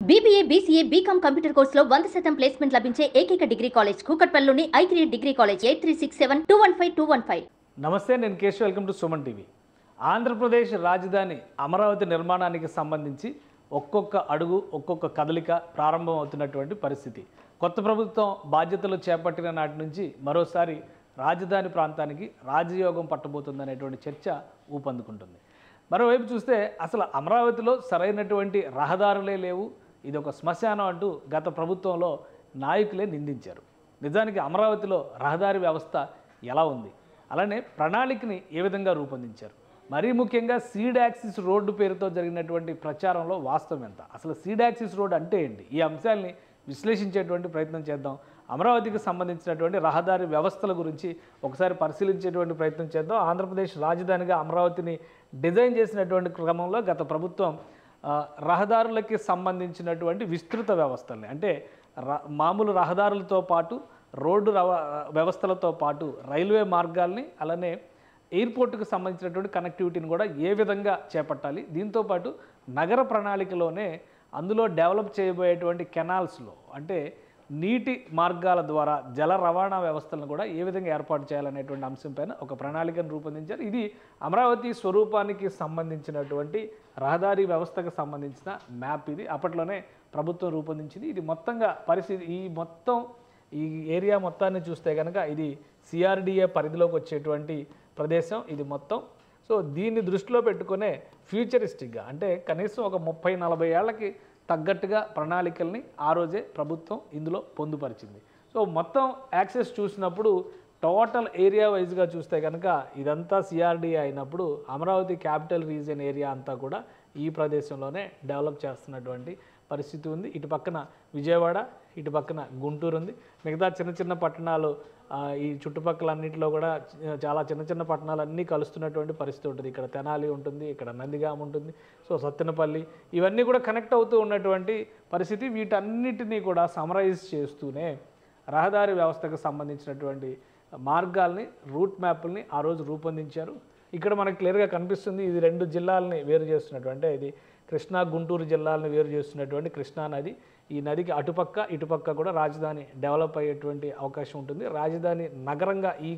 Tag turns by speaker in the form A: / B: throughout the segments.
A: BBA BCA BCom computer కోర్సులో వంద శాతం ప్లేస్మెంట్ లభించే ఏకైక డిగ్రీ కాలేజ్ కూకట్పల్లిలోని I three degree college eight three six seven two one five two one five
B: నమస్తే నేను Keshav welcome to Suman TV Andhra Pradesh రాజధాని అమరావతి నిర్మాణానికి సంబంధించి ఒక్కొక్క అడుగు ఒక్కొక్క కదలిక ప్రారంభం అవుతున్నటువంటి పరిస్థితి కొత్త ప్రభుత్వం బాధ్యతలు చేపట్టిన నాటి నుంచి మరోసారి రాజధాని ప్రాంతానికి రాజయోగం పట్టబోతుందనేటువంటి చర్చ ఊపందుకుంటుంది మరోవైపు చూస్తే అసలు అమరావతిలో సరైనటువంటి రహదారులే లేవు ఇది ఒక శ్మశానం అంటూ గత ప్రభుత్వంలో నాయకులే నిందించారు నిజానికి అమరావతిలో రహదారి వ్యవస్థ ఎలా ఉంది అలానే ప్రణాళికని ఏ విధంగా రూపొందించారు మరీ ముఖ్యంగా సీడ్ యాక్సిస్ రోడ్డు పేరుతో జరిగినటువంటి ప్రచారంలో వాస్తవం ఎంత అసలు సీడ్ యాక్సిస్ రోడ్ అంటే ఏంటి ఈ అంశాల్ని విశ్లేషించేటువంటి ప్రయత్నం చేద్దాం అమరావతికి సంబంధించినటువంటి రహదారి వ్యవస్థల గురించి ఒకసారి పరిశీలించేటువంటి ప్రయత్నం చేద్దాం ఆంధ్రప్రదేశ్ రాజధానిగా అమరావతిని డిజైన్ చేసినటువంటి క్రమంలో గత ప్రభుత్వం ఆ, రహదారులకి సంబంధించినటువంటి విస్తృత వ్యవస్థల్ని అంటే ర- మామూలు రహదారులతో పాటు రోడ్డు రవ వ్యవస్థలతో పాటు రైల్వే మార్గాల్ని అలానే ఎయిర్పోర్ట్కి సంబంధించినటువంటి కనెక్టివిటీని కూడా ఏ విధంగా చేపట్టాలి దీంతోపాటు నగర ప్రణాళికలోనే అందులో డెవలప్ చేయబోయేటువంటి కెనాల్స్లో అంటే నీటి మార్గాల ద్వారా జల రవాణా వ్యవస్థలను కూడా ఏ విధంగా ఏర్పాటు చేయాలనేటువంటి అంశంపైన ఒక ప్రణాళికను రూపొందించారు ఇది అమరావతి స్వరూపానికి సంబంధించినటువంటి రహదారి వ్యవస్థకు సంబంధించిన మ్యాప్ ఇది అప్పట్లోనే ప్రభుత్వం రూపొందించింది ఇది మొత్తంగా పరిస్థితి ఈ మొత్తం ఈ ఏరియా మొత్తాన్ని చూస్తే కనుక ఇది సిఆర్డిఏ పరిధిలోకి వచ్చేటువంటి ప్రదేశం ఇది మొత్తం సో దీన్ని దృష్టిలో పెట్టుకునే ఫ్యూచరిస్టిక్గా అంటే కనీసం ఒక ముప్పై నలభై ఏళ్ళకి తగ్గట్టుగా ప్రణాళికల్ని ఆ రోజే ప్రభుత్వం ఇందులో పొందుపరిచింది సో మొత్తం యాక్సెస్ చూసినప్పుడు టోటల్ ఏరియా వైజ్గా చూస్తే కనుక ఇదంతా సిఆర్డీఏ అయినప్పుడు అమరావతి క్యాపిటల్ రీజియన్ ఏరియా అంతా కూడా ఈ ప్రదేశంలోనే డెవలప్ చేస్తున్నటువంటి పరిస్థితి ఉంది ఇటు పక్కన విజయవాడ ఇటు పక్కన గుంటూరు ఉంది మిగతా చిన్న చిన్న పట్టణాలు ఆ, ఈ చుట్టుపక్కల అన్నింటిలో కూడా చ- చాలా చిన్న చిన్న పట్టణాలు అన్నీ కలుస్తున్నటువంటి పరిస్థితి ఉంటుంది ఇక్కడ తెనాలి ఉంటుంది ఇక్కడ నందిగామ ఉంటుంది సో సత్తెనపల్లి ఇవన్నీ కూడా కనెక్ట్ అవుతూ ఉన్నటువంటి పరిస్థితి వీటన్నిటినీ కూడా సమరైజ్ చేస్తూనే రహదారి వ్యవస్థకు సంబంధించినటువంటి మార్గాల్ని రూట్ మ్యాప్ల్ని ఆ రోజు రూపొందించారు ఇక్కడ మనకు క్లియర్గా కనిపిస్తుంది ఇది రెండు జిల్లాలని వేరు చేస్తున్నటువంటి అంటే ఇది కృష్ణా గుంటూరు జిల్లాలను వేరు చేస్తున్నటువంటి కృష్ణా నది ఈ నదికి అటుపక్క ఇటుపక్క కూడా రాజధాని డెవలప్ అయ్యేటువంటి అవకాశం ఉంటుంది రాజధాని నగరంగా ఈ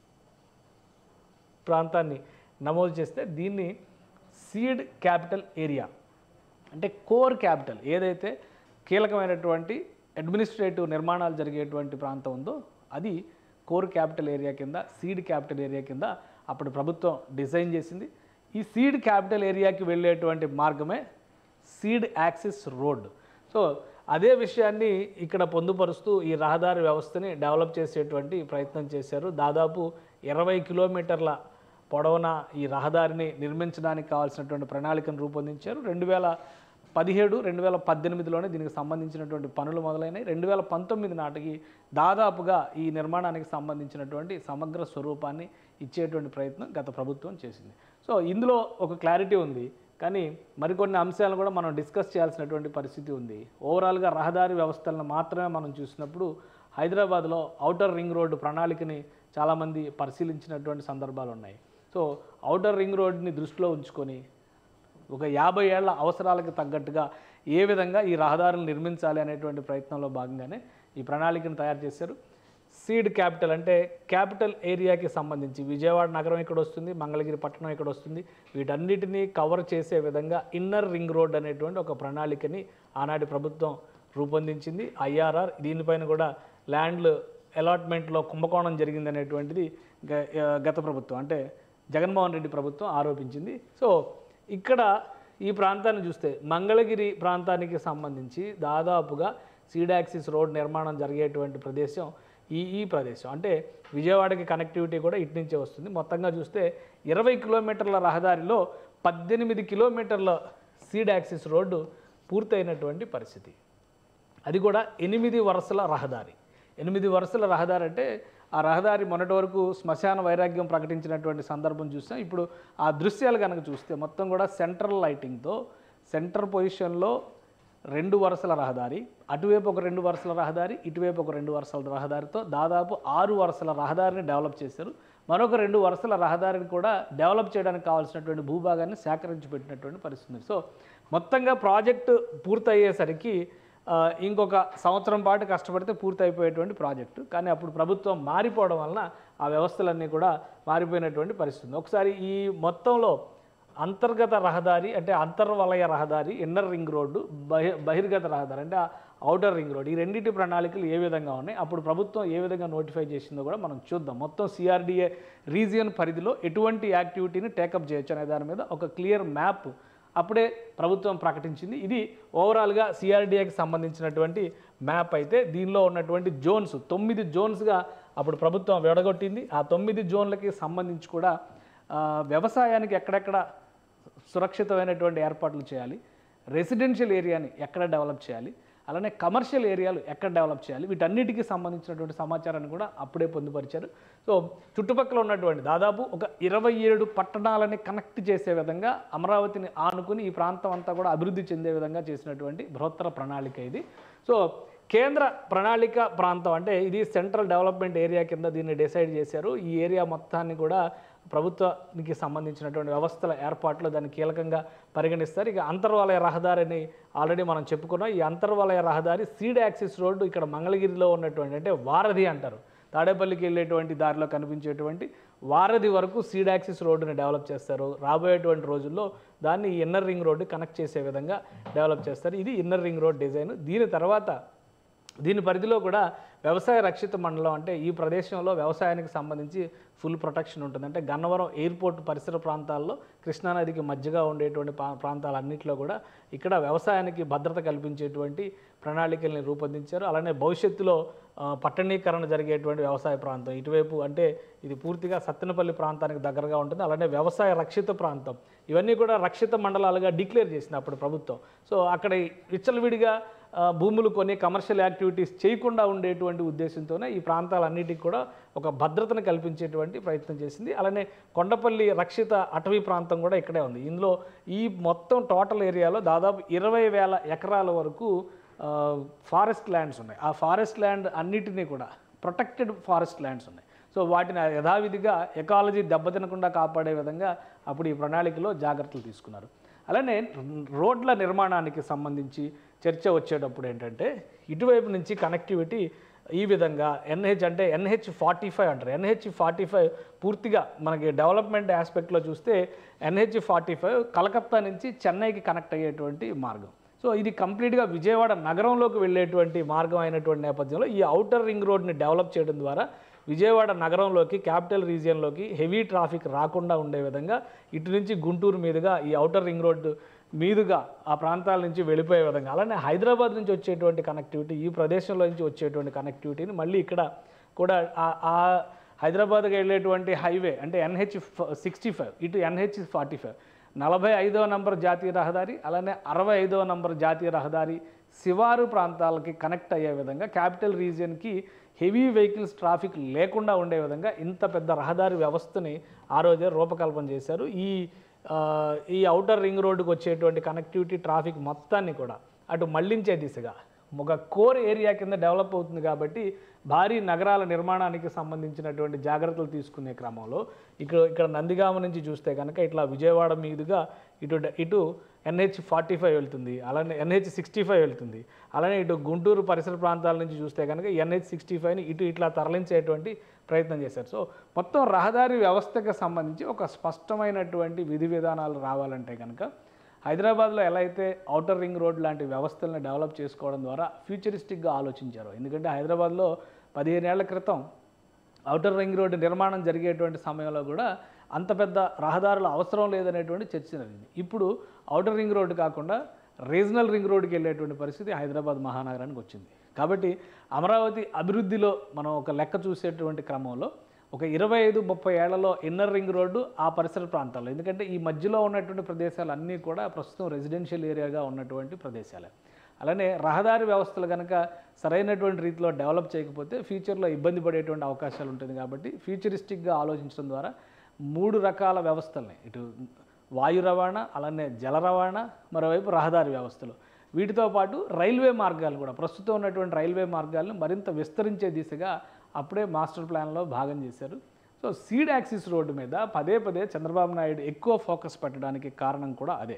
B: ప్రాంతాన్ని నమోదు చేస్తే దీన్ని సీడ్ క్యాపిటల్ ఏరియా అంటే కోర్ క్యాపిటల్ ఏదైతే కీలకమైనటువంటి అడ్మినిస్ట్రేటివ్ నిర్మాణాలు జరిగేటువంటి ప్రాంతం ఉందో అది కోర్ క్యాపిటల్ ఏరియా కింద సీడ్ క్యాపిటల్ ఏరియా కింద అప్పుడు ప్రభుత్వం డిజైన్ చేసింది ఈ సీడ్ క్యాపిటల్ ఏరియాకి వెళ్ళేటువంటి మార్గమే సీడ్ యాక్సిస్ రోడ్ సో అదే విషయాన్ని ఇక్కడ పొందుపరుస్తూ ఈ రహదారి వ్యవస్థని డెవలప్ చేసేటువంటి ప్రయత్నం చేశారు దాదాపు ఇరవై కిలోమీటర్ల పొడవున ఈ రహదారిని నిర్మించడానికి కావాల్సినటువంటి ప్రణాళికను రూపొందించారు రెండు వేల పదిహేడు రెండు వేల పద్దెనిమిదిలోనే దీనికి సంబంధించినటువంటి పనులు మొదలైనాయి రెండు వేల పంతొమ్మిది నాటికి దాదాపుగా ఈ నిర్మాణానికి సంబంధించినటువంటి సమగ్ర స్వరూపాన్ని ఇచ్చేటువంటి ప్రయత్నం గత ప్రభుత్వం చేసింది సో ఇందులో ఒక క్లారిటీ ఉంది కానీ మరికొన్ని అంశాలను కూడా మనం డిస్కస్ చేయాల్సినటువంటి పరిస్థితి ఉంది ఓవరాల్గా రహదారి వ్యవస్థలను మాత్రమే మనం చూసినప్పుడు హైదరాబాద్లో ఔటర్ రింగ్ రోడ్డు ప్రణాళికని చాలామంది పరిశీలించినటువంటి సందర్భాలు ఉన్నాయి సో ఔటర్ రింగ్ రోడ్ని దృష్టిలో ఉంచుకొని ఒక యాభై ఏళ్ల అవసరాలకు తగ్గట్టుగా ఏ విధంగా ఈ రహదారులు నిర్మించాలి అనేటువంటి ప్రయత్నంలో భాగంగానే ఈ ప్రణాళికను తయారు చేశారు సీడ్ క్యాపిటల్ అంటే క్యాపిటల్ ఏరియాకి సంబంధించి విజయవాడ నగరం ఇక్కడ వస్తుంది మంగళగిరి పట్టణం ఇక్కడ వస్తుంది వీటన్నిటినీ కవర్ చేసే విధంగా ఇన్నర్ రింగ్ రోడ్ అనేటువంటి ఒక ప్రణాళికని ఆనాటి ప్రభుత్వం రూపొందించింది ఐఆర్ఆర్ దీనిపైన కూడా ల్యాండ్లు అలాట్మెంట్లో కుంభకోణం జరిగిందనేటువంటిది గ- గత ప్రభుత్వం అంటే జగన్మోహన్ రెడ్డి ప్రభుత్వం ఆరోపించింది సో ఇక్కడ ఈ ప్రాంతాన్ని చూస్తే మంగళగిరి ప్రాంతానికి సంబంధించి దాదాపుగా సీడాక్సిస్ రోడ్ నిర్మాణం జరిగేటువంటి ప్రదేశం ఈ ఈ ప్రదేశం అంటే విజయవాడకి కనెక్టివిటీ కూడా ఇటు నుంచే వస్తుంది మొత్తంగా చూస్తే ఇరవై కిలోమీటర్ల రహదారిలో పద్దెనిమిది కిలోమీటర్ల సీడాక్సిస్ రోడ్డు పూర్తయినటువంటి పరిస్థితి అది కూడా ఎనిమిది వరుసల రహదారి ఎనిమిది వరుసల రహదారి అంటే ఆ రహదారి మొన్నటి వరకు శ్మశాన వైరాగ్యం ప్రకటించినటువంటి సందర్భం చూస్తాం ఇప్పుడు ఆ దృశ్యాలు కనుక చూస్తే మొత్తం కూడా సెంట్రల్ లైటింగ్తో సెంటర్ పొజిషన్లో రెండు వరుసల రహదారి అటువైపు ఒక రెండు వరుసల రహదారి ఇటువైపు ఒక రెండు వరుసల రహదారితో దాదాపు ఆరు వరుసల రహదారిని డెవలప్ చేశారు మరొక రెండు వరుసల రహదారిని కూడా డెవలప్ చేయడానికి కావాల్సినటువంటి భూభాగాన్ని సేకరించి పెట్టినటువంటి పరిస్థితి ఉంది. సో మొత్తంగా ప్రాజెక్టు పూర్తయ్యేసరికి ఆ, ఇంకొక సంవత్సరం పాటు కష్టపడితే పూర్తి అయిపోయేటువంటి ప్రాజెక్టు కానీ అప్పుడు ప్రభుత్వం మారిపోవడం వలన ఆ వ్యవస్థలన్నీ కూడా మారిపోయినటువంటి పరిస్థితి ఉంది. ఒకసారి ఈ మొత్తంలో అంతర్గత రహదారి అంటే అంతర్వలయ రహదారి ఇన్నర్ రింగ్ రోడ్డు బహి బహిర్గత రహదారి అంటే అవుటర్ రింగ్ రోడ్ ఈ రెండింటి ప్రణాళికలు ఏ విధంగా ఉన్నాయి అప్పుడు ప్రభుత్వం ఏ విధంగా నోటిఫై చేసిందో కూడా మనం చూద్దాం మొత్తం సిఆర్డిఏ రీజియన్ పరిధిలో ఎటువంటి యాక్టివిటీని టేకప్ చేయొచ్చు అనే దాని మీద ఒక క్లియర్ మ్యాప్ అప్పుడే ప్రభుత్వం ప్రకటించింది ఇది ఓవరాల్గా సిఆర్డిఏకి సంబంధించినటువంటి మ్యాప్ అయితే దీనిలో ఉన్నటువంటి జోన్స్ తొమ్మిది జోన్స్గా అప్పుడు ప్రభుత్వం విడగొట్టింది ఆ తొమ్మిది జోన్లకి సంబంధించి కూడా ఆ, వ్యవసాయానికి ఎక్కడెక్కడ సురక్షితమైనటువంటి ఏర్పాట్లు చేయాలి రెసిడెన్షియల్ ఏరియాని ఎక్కడ డెవలప్ చేయాలి అలానే కమర్షియల్ ఏరియాలు ఎక్కడ డెవలప్ చేయాలి వీటన్నిటికీ సంబంధించినటువంటి సమాచారాన్ని కూడా అప్పుడే పొందుపరిచారు సో చుట్టుపక్కల ఉన్నటువంటి దాదాపు ఒక ఇరవై ఏడు పట్టణాలని కనెక్ట్ చేసే విధంగా అమరావతిని ఆనుకుని ఈ ప్రాంతం అంతా కూడా అభివృద్ధి చెందే విధంగా చేసినటువంటి బృహత్తర ప్రణాళిక ఇది సో కేంద్ర ప్రణాళిక ప్రాంతం అంటే ఇది సెంట్రల్ డెవలప్మెంట్ ఏరియా కింద దీన్ని డిసైడ్ చేశారు ఈ ఏరియా మొత్తాన్ని కూడా ప్రభుత్వానికి సంబంధించినటువంటి వ్యవస్థల ఏర్పాట్లు దాన్ని కీలకంగా పరిగణిస్తారు ఇక అంతర్వలయ రహదారిని ఆల్రెడీ మనం చెప్పుకున్నాం ఈ అంతర్వలయ రహదారి సీడ్ యాక్సిస్ రోడ్డు ఇక్కడ మంగళగిరిలో ఉన్నటువంటి అంటే వారధి అంటారు తాడేపల్లికి వెళ్ళేటువంటి దారిలో కనిపించేటువంటి వారధి వరకు సీడ్ యాక్సిస్ రోడ్డుని డెవలప్ చేస్తారు రాబోయేటువంటి రోజుల్లో దాన్ని ఈ ఇన్నర్ రింగ్ రోడ్డు కనెక్ట్ చేసే విధంగా డెవలప్ చేస్తారు ఇది ఇన్నర్ రింగ్ రోడ్ డిజైన్ దీని తర్వాత దీని పరిధిలో కూడా వ్యవసాయ రక్షిత మండలం అంటే ఈ ప్రదేశంలో వ్యవసాయానికి సంబంధించి ఫుల్ ప్రొటెక్షన్ ఉంటుంది అంటే గన్నవరం ఎయిర్పోర్ట్ పరిసర ప్రాంతాల్లో కృష్ణానదికి మధ్యగా ఉండేటువంటి ప్రా- ప్రాంతాలన్నింటిలో కూడా ఇక్కడ వ్యవసాయానికి భద్రత కల్పించేటువంటి ప్రణాళికల్ని రూపొందించారు అలానే భవిష్యత్తులో ఆ, పట్టణీకరణ జరిగేటువంటి వ్యవసాయ ప్రాంతం ఇటువైపు అంటే ఇది పూర్తిగా సత్తెనపల్లి ప్రాంతానికి దగ్గరగా ఉంటుంది అలానే వ్యవసాయ రక్షిత ప్రాంతం ఇవన్నీ కూడా రక్షిత మండలాలుగా డిక్లేర్ చేసింది అప్పుడు ప్రభుత్వం సో అక్కడ విచ్చలవిడిగా ఆ, భూములు కొని కమర్షియల్ యాక్టివిటీస్ చేయకుండా ఉండేటువంటి ఉద్దేశంతోనే ఈ ప్రాంతాలన్నిటికీ కూడా ఒక భద్రతను కల్పించేటువంటి ప్రయత్నం చేసింది అలానే కొండపల్లి రక్షిత అటవీ ప్రాంతం కూడా ఇక్కడే ఉంది ఇందులో ఈ మొత్తం టోటల్ ఏరియాలో దాదాపు ఇరవై వేల ఎకరాల వరకు ఫారెస్ట్ ల్యాండ్స్ ఉన్నాయి ఆ ఫారెస్ట్ ల్యాండ్ అన్నిటినీ కూడా ప్రొటెక్టెడ్ ఫారెస్ట్ ల్యాండ్స్ ఉన్నాయి సో వాటిని యథావిధిగా ఎకాలజీ దెబ్బతినకుండా కాపాడే విధంగా అప్పుడు ఈ ప్రణాళికలో జాగ్రత్తలు తీసుకున్నారు అలానే రోడ్ల నిర్మాణానికి సంబంధించి చర్చ వచ్చేటప్పుడు ఏంటంటే ఇటువైపు నుంచి కనెక్టివిటీ ఈ విధంగా ఎన్హెచ్ అంటే ఎన్హెచ్ ఫార్టీ ఫైవ్ అంటారు ఎన్హెచ్ ఫార్టీ ఫైవ్ పూర్తిగా మనకి డెవలప్మెంట్ ఆస్పెక్ట్లో చూస్తే ఎన్హెచ్ ఫార్టీ ఫైవ్ కలకత్తా నుంచి చెన్నైకి కనెక్ట్ అయ్యేటువంటి మార్గం సో ఇది కంప్లీట్గా విజయవాడ నగరంలోకి వెళ్ళేటువంటి మార్గం అయినటువంటి నేపథ్యంలో ఈ అవుటర్ రింగ్ రోడ్ని డెవలప్ చేయడం ద్వారా విజయవాడ నగరంలోకి క్యాపిటల్ రీజియన్లోకి హెవీ ట్రాఫిక్ రాకుండా ఉండే విధంగా ఇటు నుంచి గుంటూరు మీదుగా ఈ అవుటర్ రింగ్ రోడ్డు మీదుగా ఆ ప్రాంతాల నుంచి వెళ్ళిపోయే విధంగా అలానే హైదరాబాద్ నుంచి వచ్చేటువంటి కనెక్టివిటీ ఈ ప్రదేశంలో నుంచి వచ్చేటువంటి కనెక్టివిటీని మళ్ళీ ఇక్కడ కూడా ఆ- ఆ హైదరాబాద్కి వెళ్ళేటువంటి హైవే అంటే ఎన్హెచ్ సిక్స్టీ ఫైవ్ ఇటు ఎన్హెచ్ ఫార్టీ ఫైవ్ నలభై ఐదవ నంబర్ జాతీయ రహదారి అలానే అరవై ఐదవ నంబర్ జాతీయ రహదారి శివారు ప్రాంతాలకి కనెక్ట్ అయ్యే విధంగా క్యాపిటల్ రీజియన్కి హెవీ వెహికల్స్ ట్రాఫిక్ లేకుండా ఉండే విధంగా ఇంత పెద్ద రహదారి వ్యవస్థని ఆ రోజే రూపకల్పన చేశారు ఈ ఆ, ఈ అవుటర్ రింగ్ రోడ్డుకు వచ్చేటువంటి కనెక్టివిటీ ట్రాఫిక్ మొత్తాన్ని కూడా అటు మళ్లించే దిశగా ఒక కోర్ ఏరియా కింద డెవలప్ అవుతుంది కాబట్టి భారీ నగరాల నిర్మాణానికి సంబంధించినటువంటి జాగ్రత్తలు తీసుకునే క్రమంలో ఇక్కడ ఇక్కడ నందిగామ నుంచి చూస్తే కనుక ఇట్లా విజయవాడ మీదుగా ఇటు డ- ఇటు ఎన్హెచ్ ఫార్టీ ఫైవ్ వెళ్తుంది అలానే ఎన్హెచ్ సిక్స్టీ ఫైవ్ వెళ్తుంది అలానే ఇటు గుంటూరు పరిసర ప్రాంతాల నుంచి చూస్తే కనుక ఎన్హెచ్ సిక్స్టీ ఫైవ్ని ఇటు ఇట్లా తరలించేటువంటి ప్రయత్నం చేశారు సో మొత్తం రహదారి వ్యవస్థకు సంబంధించి ఒక స్పష్టమైనటువంటి విధి విధానాలు రావాలంటే కనుక హైదరాబాద్లో ఎలా అయితే ఔటర్ రింగ్ రోడ్ లాంటి వ్యవస్థలను డెవలప్ చేసుకోవడం ద్వారా ఫ్యూచరిస్టిక్గా ఆలోచించారు ఎందుకంటే హైదరాబాద్లో పదిహేను ఏళ్ల క్రితం ఔటర్ రింగ్ రోడ్డు నిర్మాణం జరిగేటువంటి సమయంలో కూడా అంత పెద్ద రహదారులు అవసరం లేదనేటువంటి చర్చ జరిగింది ఇప్పుడు ఔటర్ రింగ్ రోడ్డు కాకుండా రీజనల్ రింగ్ రోడ్డుకి వెళ్ళేటువంటి పరిస్థితి హైదరాబాద్ మహానగరానికి వచ్చింది కాబట్టి అమరావతి అభివృద్ధిలో మనం ఒక లెక్క చూసేటువంటి క్రమంలో ఒక ఇరవై ఐదు ముప్పై ఏళ్లలో ఇన్నర్ రింగ్ రోడ్డు ఆ పరిసర ప్రాంతాల్లో ఎందుకంటే ఈ మధ్యలో ఉన్నటువంటి ప్రదేశాలు అన్నీ కూడా ప్రస్తుతం రెసిడెన్షియల్ ఏరియాగా ఉన్నటువంటి ప్రదేశాలే అలానే రహదారి వ్యవస్థలు కనుక సరైనటువంటి రీతిలో డెవలప్ చేయకపోతే ఫ్యూచర్లో ఇబ్బంది పడేటువంటి అవకాశాలు ఉంటుంది కాబట్టి ఫ్యూచరిస్టిక్గా ఆలోచించడం ద్వారా మూడు రకాల వ్యవస్థల్ని ఇటు వాయు రవాణా అలానే జల రవాణా మరోవైపు రహదారి వ్యవస్థలు వీటితో పాటు రైల్వే మార్గాలు కూడా ప్రస్తుతం ఉన్నటువంటి రైల్వే మార్గాలను మరింత విస్తరించే దిశగా అప్పుడే మాస్టర్ ప్లాన్లో భాగం చేశారు సో సీడ్ యాక్సిస్ రోడ్డు మీద పదే పదే చంద్రబాబు నాయుడు ఎక్కువ ఫోకస్ పెట్టడానికి కారణం కూడా అదే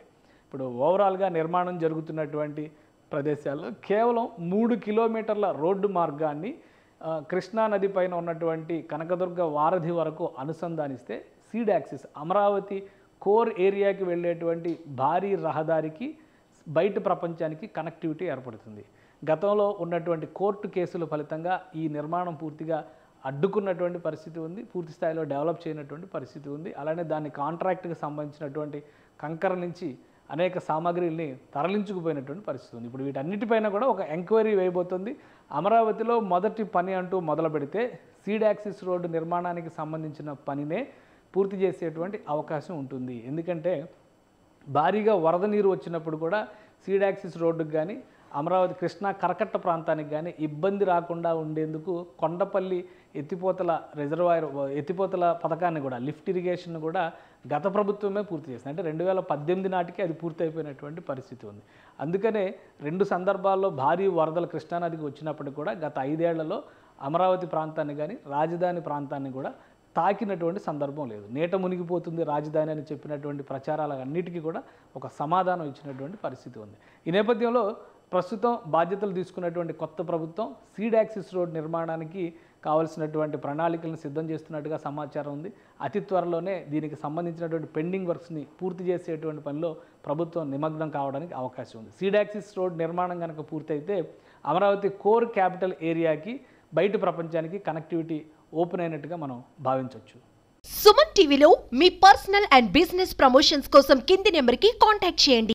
B: ఇప్పుడు ఓవరాల్గా నిర్మాణం జరుగుతున్నటువంటి ప్రదేశాల్లో కేవలం మూడు కిలోమీటర్ల రోడ్డు మార్గాన్ని ఆ, కృష్ణా నది పైన ఉన్నటువంటి కనకదుర్గ వారధి వరకు అనుసంధానిస్తే సీడ్ యాక్సిస్ అమరావతి కోర్ ఏరియాకి వెళ్ళేటువంటి భారీ రహదారికి బయట ప్రపంచానికి కనెక్టివిటీ ఏర్పడుతుంది గతంలో ఉన్నటువంటి కోర్టు కేసుల ఫలితంగా ఈ నిర్మాణం పూర్తిగా అడ్డుకున్నటువంటి పరిస్థితి ఉంది పూర్తి స్థాయిలో డెవలప్ చేయనటువంటి పరిస్థితి ఉంది అలానే దాని కాంట్రాక్ట్కి సంబంధించినటువంటి కంకర నుంచి అనేక సామాగ్రిల్ని తరలించుకుపోయినటువంటి పరిస్థితి ఉంది ఇప్పుడు వీటన్నిటిపైన కూడా ఒక ఎంక్వైరీ వేయబోతుంది అమరావతిలో మొదటి పని అంటూ మొదలు పెడితే సీడ్ యాక్సిస్ రోడ్డు నిర్మాణానికి సంబంధించిన పనినే పూర్తి చేసేటువంటి అవకాశం ఉంటుంది ఎందుకంటే భారీగా వరద నీరు వచ్చినప్పుడు కూడా సీడ్ యాక్సిస్ రోడ్డుకు కానీ అమరావతి కృష్ణా కరకట్ట ప్రాంతానికి కానీ ఇబ్బంది రాకుండా ఉండేందుకు కొండపల్లి ఎత్తిపోతల రిజర్వాయర్ ఎత్తిపోతల పథకాన్ని కూడా లిఫ్ట్ ఇరిగేషన్ కూడా గత ప్రభుత్వమే పూర్తి చేసింది అంటే రెండు వేల పద్దెనిమిది నాటికి అది పూర్తి అయిపోయినటువంటి పరిస్థితి ఉంది అందుకనే రెండు సందర్భాల్లో భారీ వరదలు కృష్ణానదికి వచ్చినప్పటికి కూడా గత ఐదేళ్లలో అమరావతి ప్రాంతాన్ని కానీ రాజధాని ప్రాంతాన్ని కూడా తాకినటువంటి సందర్భం లేదు నీట మునిగిపోతుంది రాజధాని అని చెప్పినటువంటి ప్రచారాలన్నిటికీ కూడా ఒక సమాధానం ఇచ్చినటువంటి పరిస్థితి ఉంది ఈ నేపథ్యంలో ప్రస్తుతం బాధ్యతలు తీసుకున్నటువంటి కొత్త ప్రభుత్వం సీడ్ యాక్సిస్ రోడ్ నిర్మాణానికి కావలసినటువంటి ప్రణాళికలను సిద్ధం చేస్తున్నట్టుగా సమాచారం ఉంది అతి త్వరలోనే దీనికి సంబంధించినటువంటి పెండింగ్ వర్క్స్ని పూర్తి చేసేటువంటి పనిలో ప్రభుత్వం నిమగ్నం కావడానికి అవకాశం ఉంది సీడ్ యాక్సిస్ రోడ్ నిర్మాణం కనుక పూర్తయితే అమరావతి కోర్ క్యాపిటల్ ఏరియాకి బయట ప్రపంచానికి కనెక్టివిటీ ఓపెన్ అయినట్టుగా మనం భావించవచ్చు
C: సుమన్ టీవీలో మీ పర్సనల్ అండ్ బిజినెస్ ప్రమోషన్స్ కోసం కింది నెంబర్కి కాంటాక్ట్ చేయండి